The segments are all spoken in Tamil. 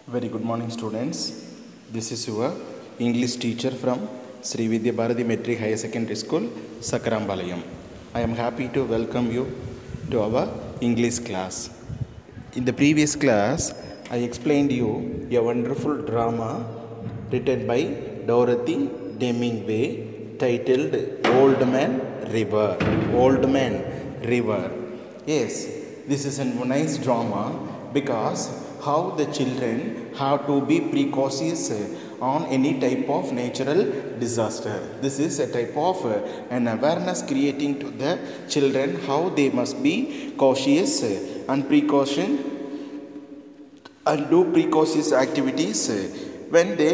Very good morning, students. This is your English teacher from Sri Vidya Bharati Metric Higher Secondary School, Sakarambalayam. I am happy to welcome you to our English class. In the previous class, I explained you a wonderful drama written by Dorothy Demingway titled Old Man River. Old Man River. Yes, this is a nice drama because how the children have to be precautious on any type of natural disaster. This is a type of uh, an awareness creating to the children how they must be cautious and precaution and do precautious activities when they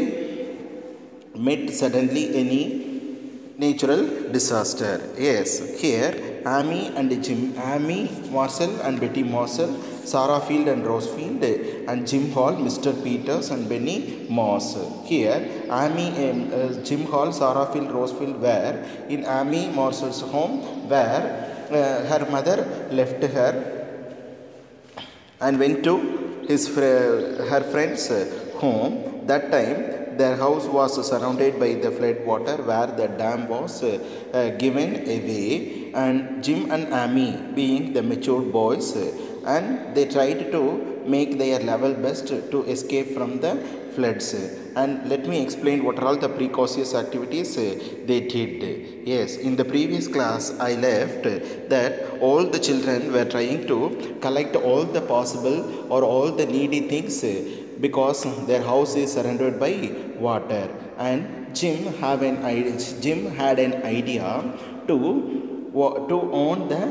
met suddenly any natural disaster. Yes, here Amy and Jim, Amy Marcel and Betty Marcel, Sarah Field and Rose Field, and Jim Hall, Mr. Peters and Benny Moss. Here, Amy, um, uh, Jim Hall, Sarah Field, Rose Field were in Amy Marcel's home where uh, her mother left her and went to his fr- her friend's home. That time, their house was surrounded by the flood water where the dam was uh, uh, given away and Jim and Amy being the mature boys uh, and they tried to make their level best to escape from the floods and let me explain what are all the precautious activities uh, they did yes in the previous class i left that all the children were trying to collect all the possible or all the needy things uh, because their house is surrounded by water and jim have an idea jim had an idea to wa- to own the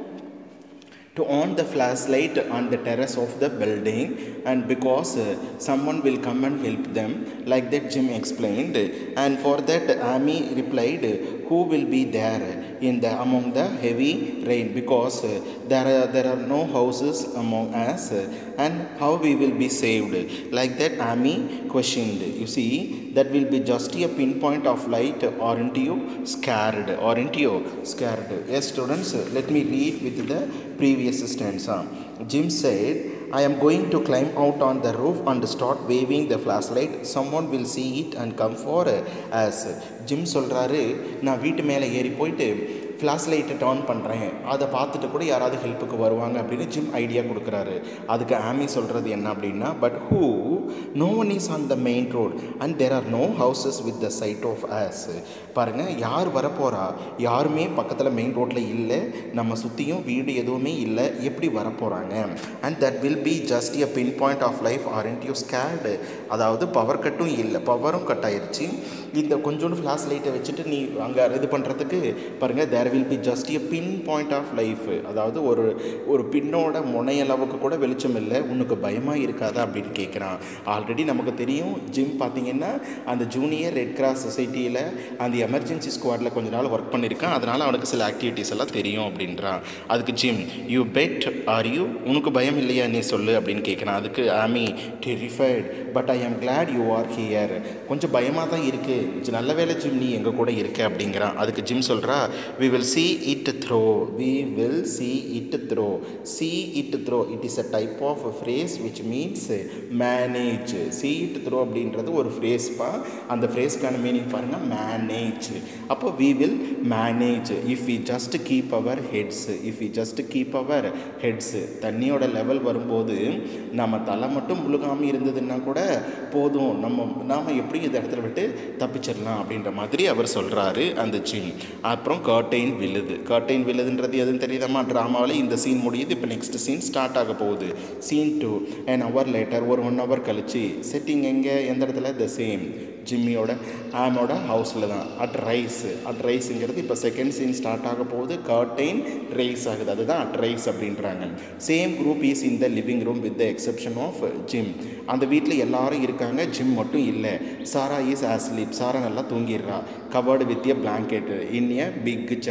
to on the flashlight on the terrace of the building and because uh, someone will come and help them like that jim explained and for that amy replied who will be there in the among the heavy rain because uh, there are there are no houses among us uh, and how we will be saved like that amy questioned you see that will be just a pinpoint of light aren't you scared aren't you scared yes students let me read with the previous stanza jim said I am going to climb out on the roof and start waving the flashlight. Someone will see it and come for us. Jim சொல்கிறாரு நான் வீட்டு மேலே ஏறி போயிட்டு ஃப்ளாஷ் லைட்டை டர்ன் பண்ணுறேன் அதை பார்த்துட்டு கூட யாராவது ஹெல்ப்புக்கு வருவாங்க அப்படின்னு ஜிம் ஐடியா கொடுக்குறாரு அதுக்கு ஆமி சொல்கிறது என்ன அப்படின்னா but who no one is on the main road and there are no houses with the side of us பாருங்கள் யார் வரப்போகிறா யாருமே பக்கத்தில் மெயின் ரோட்டில் இல்லை நம்ம சுற்றியும் வீடு எதுவுமே இல்லை எப்படி வரப்போகிறாங்க and that will be just a pinpoint of life aren't you scared அதாவது பவர் கட்டும் இல்லை பவரும் கட் ஆயிடுச்சு இந்த கொஞ்சோண்டு ஃப்ளாஷ் லைட்டை வச்சுட்டு நீ அங்கே இது பண்ணுறதுக்கு பாருங்கள் there will be just a pinpoint of life அதாவது ஒரு ஒரு பின்னோட முனையளவுக்கு கூட வெளிச்சம் இல்லை உனக்கு பயமாக இருக்காதா அப்படின்னு கேட்குறான் ஆல்ரெடி நமக்கு தெரியும் ஜிம் பார்த்தீங்கன்னா அந்த ஜூனியர் ரெட் கிராஸ் சொசைட்டியில் அந்த எமர்ஜென்சி ஸ்குவாடில் கொஞ்ச நாள் ஒர்க் பண்ணியிருக்கான் அதனால் அவனுக்கு சில ஆக்டிவிட்டீஸ் எல்லாம் தெரியும் அப்படின்றான் அதுக்கு Jim you bet are you உனக்கு பயம் இல்லையா நீ சொல்லு அப்படின்னு கேட்குறான் அதுக்கு Amy terrified but I am glad you are here கொஞ்சம் பயமாக தான் இருக்குது நல்ல வேலை ஜிம் நீ எங்கள் கூட இருக்க அப்படிங்கிறான் அதுக்கு ஜிம் சொல்கிறா we will see it through we will see it through see it through it is a type of phrase which means manage see it through அப்படின்றது ஒரு ஃப்ரேஸ்ப்பா அந்த ஃப்ரேஸ்க்கான மீனிங் பாருங்கள் மேனேஜ் அப்போ we will manage if we just keep our heads if we just keep our heads தண்ணியோட லெவல் வரும்போது நம்ம தலை மட்டும் முழுகாமல் இருந்ததுன்னா கூட போதும் நம்ம நாம் எப்படி இந்த இடத்துல விட்டு தப்பிச்சிடலாம் அப்படின்ற மாதிரி அவர் சொல்கிறாரு அந்த ஜிம் அப்புறம் கர்டைன் விழுது கர்டைன் விழுதுன்றது எதுன்னு தெரியுதாம்மா ட்ராமாவில் இந்த சீன் முடியுது இப்போ நெக்ஸ்ட் சீன் ஸ்டார்ட் ஆக போகுது scene two an hour later ஒரு ஒன் ஹவர் கழிச்சு செட்டிங் எங்கே எந்த இடத்துல த சேம் ஜிம்மியோட ஆமோட ஹவுஸில் தான் அட் ரைஸ் அட் ரைஸுங்கிறது இப்போ செகண்ட் சீன் ஸ்டார்ட் ஆக போகுது கர்டைன் ரைஸ் ஆகுது அதுதான் அட் ரைஸ் அப்படின்றாங்க same group is in the living room with the exception of Jim அந்த வீட்டில் எல்லாரும் இருக்காங்க ஜிம் மட்டும் இல்லை சாரா இஸ் ஆஸ்லீப் சாரா நல்லா தூங்கிடுறா covered with a blanket in a big chair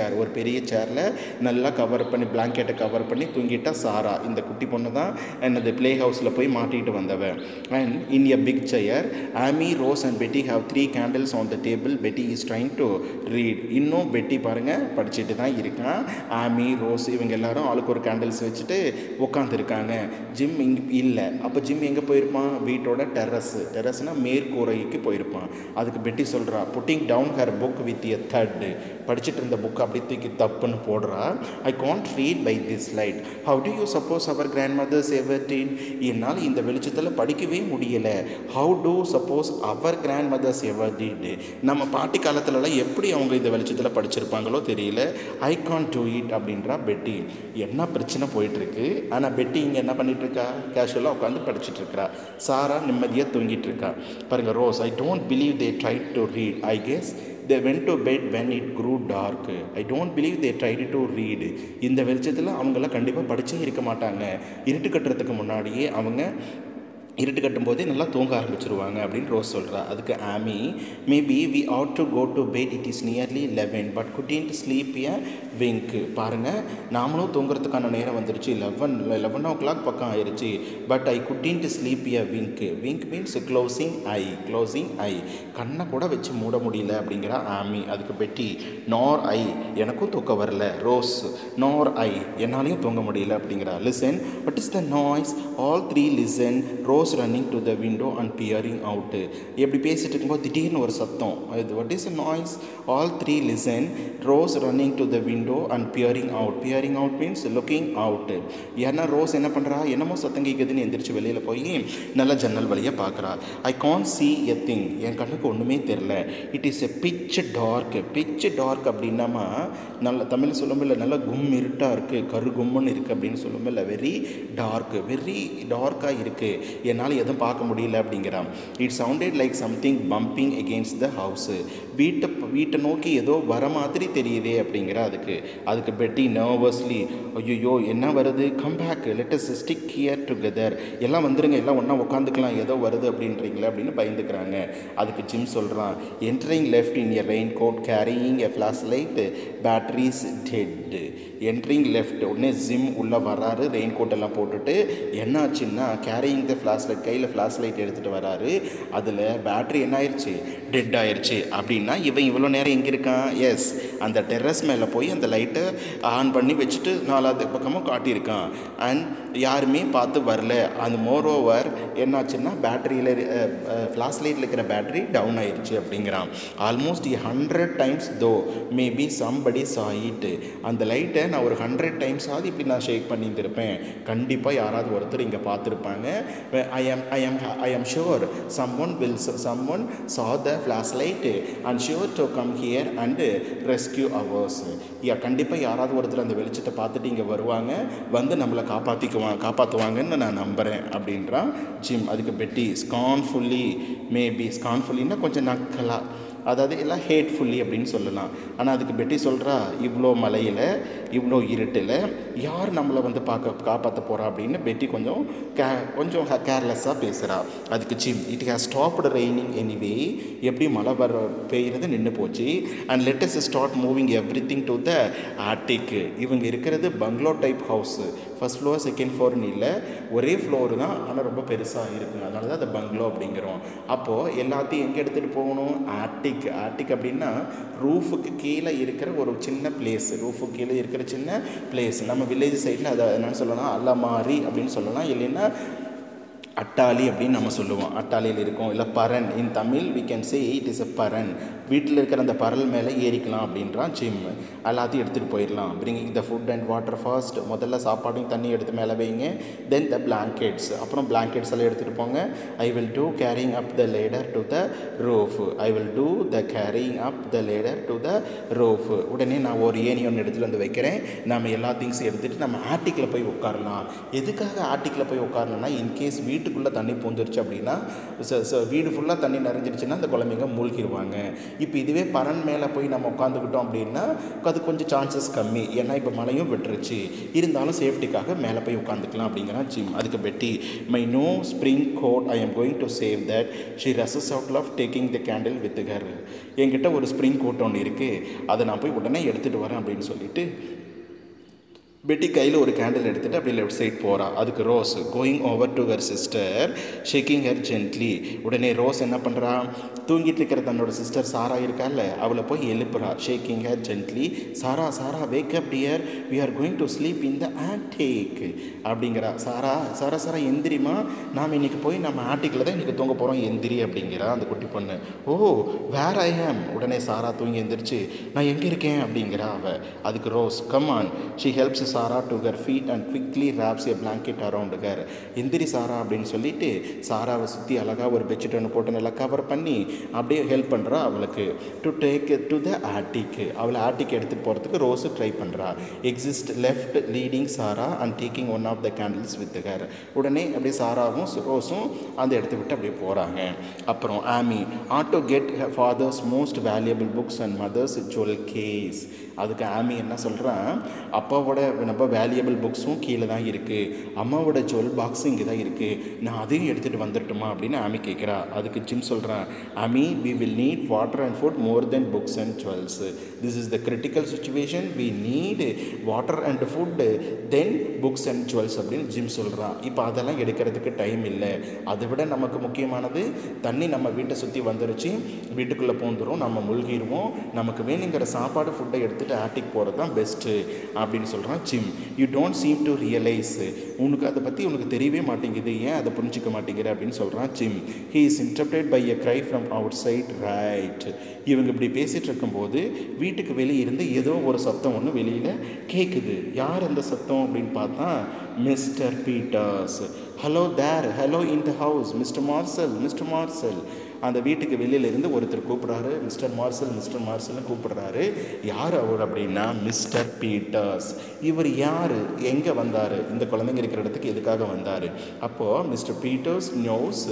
chair ஒரு பெரிய சேரில் நல்லா கவர் பண்ணி பிளாங்கெட்டை கவர் பண்ணி தூங்கிட்டா சாரா இந்த குட்டி பொண்ணு தான் என்னது ப்ளே ஹவுஸில் போய் மாட்டிட்டு வந்தவ and in a big chair Amy Rose and Betty have three candles on the table Betty is trying to read இன்னும் பெட்டி பாருங்கள் படிச்சுட்டு தான் இருக்கான் ஆமி ரோஸ் இவங்க எல்லாரும் ஆளுக்கு ஒரு கேண்டில்ஸ் வச்சுட்டு உட்காந்துருக்காங்க ஜிம் இங்கே இல்லை அப்போ ஜிம் எங்கே போயிருப்பான் வீட்டோட டெரஸ் டெரஸ்னால் மேற்கூரைக்கு போயிருப்பான் அதுக்கு பெட்டி சொல்கிறா putting down her book with a தர்டு படிச்சுட்டு இருந்த புக் அப்படி தூக்கி தப்புன்னு போடுறா I can't read by this light how do you suppose our grandmothers ever did என்னால் இந்த வெளிச்சத்தில் படிக்கவே முடியலை how do suppose our grandmothers ever did நம்ம பாட்டி காலத்துலலாம் எப்படி அவங்க இந்த வெளிச்சத்தில் படிச்சிருப்பாங்களோ தெரியல ஐ கான் டூ இட் அப்படின்றா பெட்டி என்ன பிரச்சனை போயிட்டுருக்கு ஆனால் பெட்டி இங்கே என்ன பண்ணிட்டு இருக்கா கேஷுவலாக உட்காந்து படிச்சுட்டு இருக்கா சாரா நிம்மதியாக தூங்கிட்டு இருக்கா பாருங்க Rose I don't believe they try to read I guess they went to bed when it grew dark I don't believe they try to read இந்த வெளிச்சத்தில் அவங்களாம் கண்டிப்பாக படிச்சே இருக்க மாட்டாங்க இருட்டு கட்டுறதுக்கு முன்னாடியே அவங்க இருட்டு கட்டும்போதே நல்லா தூங்க ஆரம்பிச்சிருவாங்க அப்படின்னு ரோஸ் சொல்கிறா அதுக்கு Amy maybe we ought to go to bed it is nearly eleven but couldn't sleep a wink பாருங்கள் நாமளும் தூங்குறதுக்கான நேரம் வந்துருச்சு லெவன் லெவன் ஓ கிளாக் பக்கம் ஆயிடுச்சு but I couldn't sleep a wink wink means closing eye closing eye கண்ணை கூட வச்சு மூட முடியல அப்படிங்கிறா ஆமி அதுக்கு பெட்டி நார் ஐ எனக்கும் தூக்கம் வரல ரோஸ் நார் ஐ என்னாலையும் தூங்க முடியல அப்படிங்கிறா listen what is the noise all three listen Rose running to the window and peering out எப்படி பேசிட்டு இருக்கும்போது திடீர்னு ஒரு சத்தம் இது what is a noise all three listen Rose running to the window and peering out peering out means looking out ஏன்னா ரோஸ் என்ன பண்ணுறா என்னமோ சத்தம் கேட்குதுன்னு எந்திரிச்சு வெளியில் போய் நல்ல ஜன்னல் வழியாக பார்க்குறா I can't see a thing என் கண்ணுக்கு ஒன்றுமே தெரில it is a pitch dark pitch dark அப்படின்னாமா நல்ல தமிழ் சொல்லும்போது நல்ல கும் இருட்டாக இருக்குது கரு கும்முன்னு இருக்குது அப்படின்னு சொல்லும்போது வெரி டார்க் வெரி டார்க்காக இருக்குது என்னால் எதுவும் பார்க்க முடியல அப்படிங்கிறான் it sounded like something bumping against the house வீட்டை வீட்டை நோக்கி ஏதோ வர மாதிரி தெரியுதே அப்படிங்கிற அதுக்கு அதுக்கு பெட்டி நர்வஸ்லி ஐயோ என்ன வருது come back let's stick here together எல்லாம் வந்துருங்க எல்லாம் ஒன்றா உட்காந்துக்கலாம் ஏதோ வருது அப்படின்றீங்களே அப்படின்னு பயந்துக்கிறாங்க அதுக்கு ஜிம் சொல்கிறான் entering left in a raincoat carrying a flashlight batteries dead entering left உடனே ஜிம் உள்ளே வராரு ரெயின் கோட் எல்லாம் போட்டுட்டு என்னாச்சுன்னா கேரியிங் த ஃப்ளாஷ் லைட் கையில் ஃப்ளாஷ் லைட் எடுத்துகிட்டு வராரு அதில் பேட்ரி என்ன ஆயிடுச்சு டெட் ஆயிடுச்சு அப்படின்னா இவன் இவ்வளோ நேரம் எங்கே இருக்கான் எஸ் அந்த டெர்ரஸ் மேலே போய் அந்த லைட்டை ஆன் பண்ணி வச்சுட்டு நாலாவது பக்கமும் காட்டியிருக்கான் அண்ட் யாருமே பார்த்து வரல அந்த மோர் ஓவர் என்னாச்சுன்னா பேட்டரியில் ஃப்ளாஷ் லைட்டில் இருக்கிற பேட்டரி டவுன் ஆயிடுச்சு அப்படிங்கிறான் almost hundred times though maybe somebody saw it அந்த லைட்டை நான் ஒரு ஹண்ட்ரட் டைம்ஸ் ஆகுது இப்படி நான் ஷேக் பண்ணியிருந்திருப்பேன் கண்டிப்பாக யாராவது ஒருத்தர் இங்கே பார்த்துருப்பாங்க I am I am I am sure someone will someone saw the flashlight and sure to come here and rescue ours yeah கண்டிப்பாக யாராவது ஒருத்தர் அந்த வெளிச்சத்தை பார்த்துட்டு இங்கே வருவாங்க வந்து நம்மளை காப்பாற்றிக்குவாங்க காப்பாற்றுவாங்கன்னு நான் நம்புகிறேன் அப்படின்றான் ஜிம் அதுக்கு பெட்டி ஸ்கான்ஃபுல்லி மேபி ஸ்கான்ஃபுல்லின்னா கொஞ்சம் நக்கலாக அதாவது எல்லாம் ஹேட்ஃபுல்லி அப்படின்னு சொல்லலாம் ஆனால் அதுக்கு பெட்டி சொல்கிறா இவ்வளோ மலையில் இவ்வளோ இருட்டில் யார் நம்மளை வந்து பார்க்க காப்பாற்ற போகிறா அப்படின்னு பெட்டி கொஞ்சம் கே கொஞ்சம் கேர்லெஸ்ஸாக பேசுகிறா அதுக்கு Jim it has stopped raining anyway எப்படி மழை வர பெய்கிறது நின்று போச்சு and let's start moving everything to the ஆட்டிக்கு இவங்க இருக்கிறது bungalow type house first floor second ஃப்ளோர்னு இல்லை ஒரே ஃப்ளோர் தான் ஆனால் ரொம்ப பெருசாக இருக்குங்க அதனால தான் அதை பங்களோ அப்படிங்கிறோம் அப்போது எல்லாத்தையும் எங்கே எடுத்துகிட்டு போகணும் ஆட்டிக் ஆட்டிக் அப்படின்னா ரூஃபுக்கு கீழே இருக்கிற ஒரு சின்ன பிளேஸ் ரூஃபுக்கு கீழே இருக்கிற சின்ன பிளேஸ் நம்ம வில்லேஜ் சைடில் அதை என்னென்னு சொல்லலாம் அலமாரி அப்படின்னு சொல்லலாம் இல்லைன்னா அட்டாளி அப்படின்னு நம்ம சொல்லுவோம் அட்டாளியில் இருக்கும் இல்லை பரன் in Tamil we can say it is a paran வீட்டில் இருக்கிற அந்த பரல் மேலே ஏறிக்கலாம் அப்படின்றான் ஜிம் எல்லாத்தையும் எடுத்துகிட்டு போயிடலாம் bringing the food and water first முதல்ல சாப்பாடையும் தண்ணி எடுத்து மேலே வைங்க தென் த பிளாங்கெட்ஸ் அப்புறம் பிளாங்கெட்ஸ் எல்லாம் எடுத்துகிட்டு போங்க I will do carrying up the ladder to the roof I will do the carrying up the ladder to the roof உடனே நான் ஒரு ஏணி ஒன்று எடுத்துகிட்டு வந்து வைக்கிறேன் நம்ம எல்லா திங்ஸும் எடுத்துகிட்டு நம்ம ஆட்டிக்கில் போய் உட்காரலாம் எதுக்காக ஆட்டிக்கில் போய் உட்காரணும்னா இன்கேஸ் வீட்டு வீட்டுக்குள்ளே தண்ணி பூந்துருச்சு அப்படின்னா ச- ச- வீடு ஃபுல்லாக தண்ணி நிறைஞ்சிருச்சுன்னா அந்த குழந்தைங்க மூழ்கிடுவாங்க இப்போ இதுவே பரன் மேலே போய் நம்ம உட்காந்துக்கிட்டோம் அப்படின்னா அது கொஞ்சம் சான்சஸ் கம்மி ஏன்னா இப்போ மழையும் விட்டுருச்சு இருந்தாலும் சேஃப்டிக்காக மேலே போய் உட்காந்துக்கலாம் அப்படிங்கிறான் ஜிம் அதுக்கு Betty my no spring coat I am going to save that she rushes out of taking the candle with her என்கிட்ட ஒரு ஸ்ப்ரிங் கோட் ஒன்று இருக்குது அதை நான் போய் உடனே எடுத்துகிட்டு வரேன் அப்படின்னு சொல்லிட்டு பெட்டி கையில் ஒரு கேண்டில் எடுத்துகிட்டு அப்படியே லெஃப்ட் சைட் போகிறா அதுக்கு Rose going over to her sister shaking her gently உடனே ரோஸ் என்ன பண்ணுறா தூங்கிட்டு இருக்கிற தன்னோட சிஸ்டர் சாரா இருக்கால்ல அவளை போய் எழுப்புறா shaking her gently Sarah Sarah wake up dear we are going to sleep in the attic அப்படிங்கிறா சாரா சாரா சாரா எந்திரிமா நாம் இன்னைக்கு போய் நம்ம ஆட்டிக்கில் தான் இன்றைக்கி தூங்க போகிறோம் எந்திரி அப்படிங்கிறா அந்த குட்டி பொண்ணு ஓ வேர் ஐ ஆம் உடனே சாரா தூங்கி எந்திரிச்சு நான் எங்கே இருக்கேன் அப்படிங்கிறா அவ அதுக்கு Rose come on she helps Sarah to her feet and quickly wraps a blanket around her எந்திரி சாரா அப்படின்னு சொல்லிட்டு சாராவை சுற்றி அழகாக ஒரு பெட்ஷீட் ஒன்று போட்டு நல்லா கவர் பண்ணி அப்படியே ஹெல்ப் பண்ணுறா அவளுக்கு டு டேக் டு த ஆட்டிக்கு அவளை ஆட்டிக்கு எடுத்துகிட்டு போகிறதுக்கு ரோஸு ட்ரை பண்ணுறா exits left leading Sarah and taking one of the candles with her உடனே அப்படியே சாராவும் ரோஸும் அந்த இடத்த விட்டு அப்படியே போகிறாங்க அப்புறம் Amy had to get father's most valuable books and mother's jewel case அதுக்கு ஆமி என்ன சொல்கிறான் அப்பாவோட நம்ம வேல்யூபிள் புக்ஸும் கீழே தான் இருக்குது அம்மாவோட ஜுவல் பாக்ஸும் இங்கே தான் இருக்குது நான் அதையும் எடுத்துகிட்டு வந்துடட்டுமா அப்படின்னு ஆமி கேட்குறா அதுக்கு ஜிம் சொல்கிறான் Amy we will need water and food more then books and jewels this is the critical situation we need water and food then books and jewels அப்படின்னு ஜிம் சொல்கிறான் இப்போ அதெல்லாம் எடுக்கிறதுக்கு டைம் இல்லை அதை விட நமக்கு முக்கியமானது தண்ணி நம்ம வீட்டை சுற்றி வந்துருச்சு வீட்டுக்குள்ளே பூந்துரும் நம்ம மூழ்கிடுவோம் நமக்கு வேணுங்கிற சாப்பாடு ஃபுட்டை எடுத்துகிட்டு ஆட்டிக் போகிறது தான் பெஸ்ட்டு அப்படின்னு சொல்கிறான் Jim you don't seem to realise உனக்கு அதை பற்றி உனக்கு தெரியவே மாட்டேங்குது ஏன் அதை புரிஞ்சிக்க மாட்டேங்கிற அப்படின்னு சொல்கிறான் Jim he is interrupted by a cry from outside right இவங்க இப்படி பேசிகிட்டு இருக்கும்போது வீட்டுக்கு வெளியே இருந்து ஏதோ ஒரு சத்தம் ஒன்று வெளியில் கேட்குது யார் அந்த சத்தம் அப்படின்னு பார்த்தா mister Peters hello there hello in the house mister Marshall mister Marshall அந்த வீட்டுக்கு வெளியில இருந்து ஒருத்தர் கூப்பிட்றாரு மிஸ்டர் மார்சல் மிஸ்டர் மார்சல்னு கூப்பிடுறாரு யார் அவர் அப்படின்னா மிஸ்டர் பீட்டர்ஸ் இவர் யார் எங்கே வந்தார் இந்த குழந்தைங்க இருக்கிற இடத்துக்கு எதுக்காக வந்தார் அப்போது mister Peters knows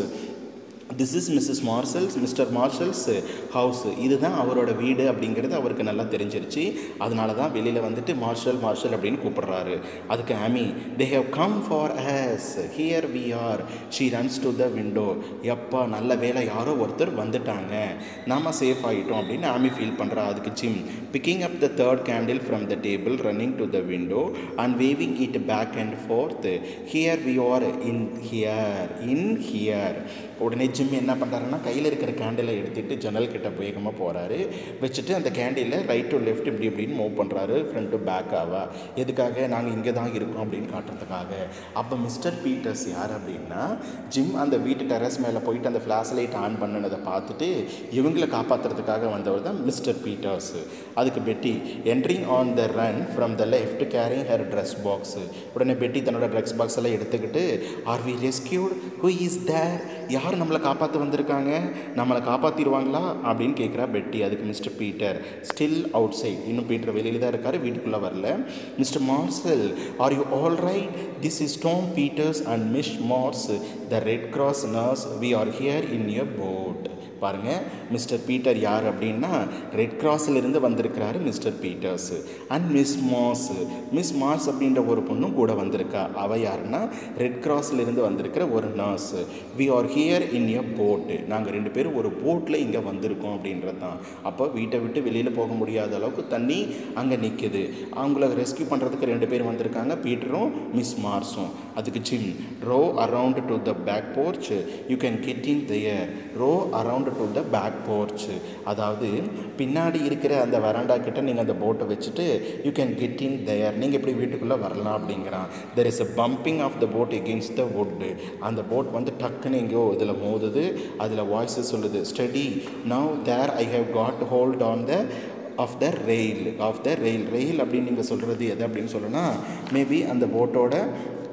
this is missus Marshall's mister Marshall's house இதுதான் அவரோட வீடு அப்படிங்கிறது அவருக்கு நல்லா தெரிஞ்சிருச்சு அதனால தான் வெளியில் வந்துட்டு மார்ஷல் மார்ஷல் அப்படின்னு கூப்பிடுறாரு அதுக்கு Amy they have come for us here we are she runs to the window எப்பா நல்ல வேலை யாரோ ஒருத்தர் வந்துட்டாங்க நாம சேஃப் ஆகிட்டோம் அப்படின்னு ஆமி ஃபீல் பண்ணுறா அதுக்கு Jim picking up the third candle from the table running to the window and waving it back and forth here we are in here in here உடனே ஜிம் என்ன பண்ணுறாருன்னா கையில் இருக்கிற கேண்டிலை எடுத்துகிட்டு ஜன்னல் கிட்ட வேகமாக போகிறாரு வச்சுட்டு அந்த கேண்டிலை ரைட் டு லெஃப்ட் இப்படி இப்படின்னு மூவ் பண்ணுறாரு ஃப்ரண்ட் டு பேக்காவா எதுக்காக நாங்கள் இங்கே தான் இருக்கோம் அப்படின்னு காட்டுறதுக்காக அப்போ மிஸ்டர் பீட்டர்ஸ் யார் அப்படின்னா ஜிம் அந்த வீட்டு டெரஸ் மேலே போயிட்டு அந்த ஃப்ளாஷ் லைட் ஆன் பண்ணினதை பார்த்துட்டு இவங்களை காப்பாற்றுறதுக்காக வந்தவர் தான் மிஸ்டர் பீட்டர்ஸ் அதுக்கு Betty entering on the run from the left carrying her dress box உடனே பெட்டி தன்னோட ட்ரெஸ் பாக்ஸ் எல்லாம் எடுத்துக்கிட்டு are we rescued who is there யார் நம்மளை காப்பாற்ற வந்திருக்காங்க நம்மளை காப்பாற்றிடுவாங்களா அப்படின்னு கேட்குறா பெட்டி அதுக்கு mister Peter still outside இன்னும் பீட்டர் வெளியில் தான் இருக்கார் வீட்டுக்குள்ளே வரல mister Marshall are you all right this is Tom Peters and miss Mars the Red Cross nurse we are here in your boat பாருங்கள் மிஸ்டர் பீட்டர் யார் அப்படின்னா ரெட் கிராஸில் இருந்து வந்திருக்கிறாரு mister Peters and miss Mars miss Mars அப்படின்ற ஒரு பொண்ணும் கூட வந்திருக்கா அவ யாருன்னா ரெட் கிராஸில் இருந்து வந்திருக்கிற ஒரு nurse we are here in a boat நாங்கள் ரெண்டு பேரும் ஒரு போட்டில் இங்கே வந்திருக்கோம் அப்படின்றது தான் அப்போ வீட்டை விட்டு வெளியில் போக முடியாத அளவுக்கு தண்ணி அங்கே நிற்குது அவங்கள ரெஸ்கியூ பண்ணுறதுக்கு ரெண்டு பேர் வந்திருக்காங்க பீட்டரும் மிஸ் மார்ஸும் அதுக்கு Jim row around to the back porch you can get in there row around to the back porch அதாவது பின்னாடி இருக்கிற அந்த வராண்டா கிட்ட நீங்கள் அந்த போட்டை வச்சுட்டு you can get in there நீங்கள் எப்படி வீட்டுக்குள்ளே வரலாம் அப்படிங்கிறான் there is a bumping of the boat against the wood அந்த போட் வந்து டக்குன்னு எங்கேயோ இதில் மோதுது அதில் வாய்ஸஸ் சொல்லுது steady now there I have got hold on the of the rail of the rail rail அப்படின்னு நீங்கள் சொல்கிறது எது அப்படின்னு சொல்லணும்னா மேபி அந்த போட்டோட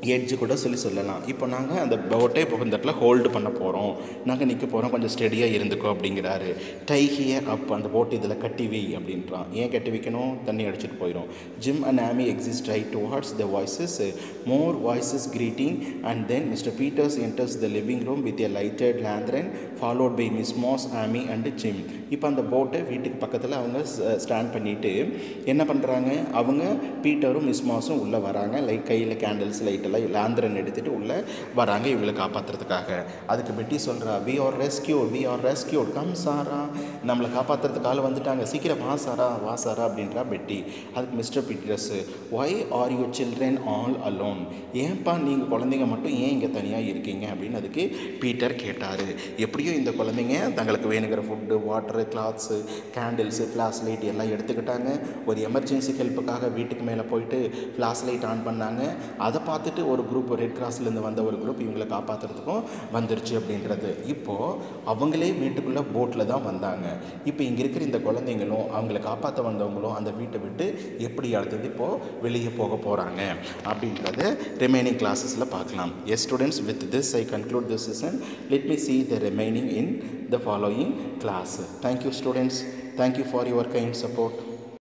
எட்ஜு கூட சொல்லி சொல்லலாம் இப்போ நாங்கள் அந்த போட்டை இப்போ இந்த இடத்துல ஹோல்டு பண்ண போகிறோம் நாங்கள் நிற்க போகிறோம் கொஞ்சம் ஸ்டெடியாக இருந்துக்கோ அப்படிங்கிறாரு டை ஹியர் அப் அந்த போட் இதில் கட்டி வை அப்படின்றான் ஏன் கட்டி வைக்கணும் தண்ணி அடிச்சிட்டு போயிடும் Jim and Amy exits right towards the voices more voices greeting and then mister Peters enters the living room with a lighted lantern followed by miss Mars Amy and Jim இப்போ அந்த போட்டை வீட்டுக்கு பக்கத்தில் அவங்க ஸ்டாண்ட் பண்ணிவிட்டு என்ன பண்ணுறாங்க அவங்க பீட்டரும் மிஸ் மாஸும் உள்ளே வராங்க லைட் கையில் கேண்டில்ஸ் லைட்டெல்லாம் லேந்திரன் எடுத்துகிட்டு உள்ளே வராங்க இவங்களை காப்பாற்றுறதுக்காக அதுக்கு பெட்டி சொல்கிறா we are rescued we are rescued come Sarah நம்மளை காப்பாற்றுறதுக்கு ஆள் வந்துட்டாங்க சீக்கிரம் வா சாரா வா சாரா அப்படின்றா பெட்டி அதுக்கு mister Peters why are you children all alone ஏன்பா நீங்கள் குழந்தைங்க மட்டும் ஏன் இங்கே தனியாக இருக்கீங்க அப்படின்னு அதுக்கு பீட்டர் கேட்டார் எப்படியோ இந்த குழந்தைங்க தங்களுக்கு வேணுங்கிற food water clothes candles flashlight எல்லாம் எடுத்துக்கிட்டாங்க ஒரு எமர்ஜென்சி ஹெல்ப்புக்காக வீட்டுக்கு மேலே போயிட்டு ஃப்ளாஷ் லைட் ஆன் பண்ணாங்க அதை பார்த்துட்டு ஒரு குரூப் ரெட் கிராஸ்லேருந்து வந்த ஒரு குரூப் இவங்களை காப்பாற்றுறதுக்கும் வந்துருச்சு அப்படின்றது இப்போது அவங்களே வீட்டுக்குள்ளே போட்டில் தான் வந்தாங்க இப்போ இங்கே இருக்கிற இந்த குழந்தைங்களும் அவங்கள காப்பாற்ற வந்தவங்களும் அந்த வீட்டை விட்டு எப்படி அடுத்தது இப்போது வெளியே போக போகிறாங்க அப்படின்றத ரிமைனிங் கிளாஸஸில் பார்க்கலாம் yes students with this I conclude this session let me see the remaining in the following class thank you students thank you for your kind support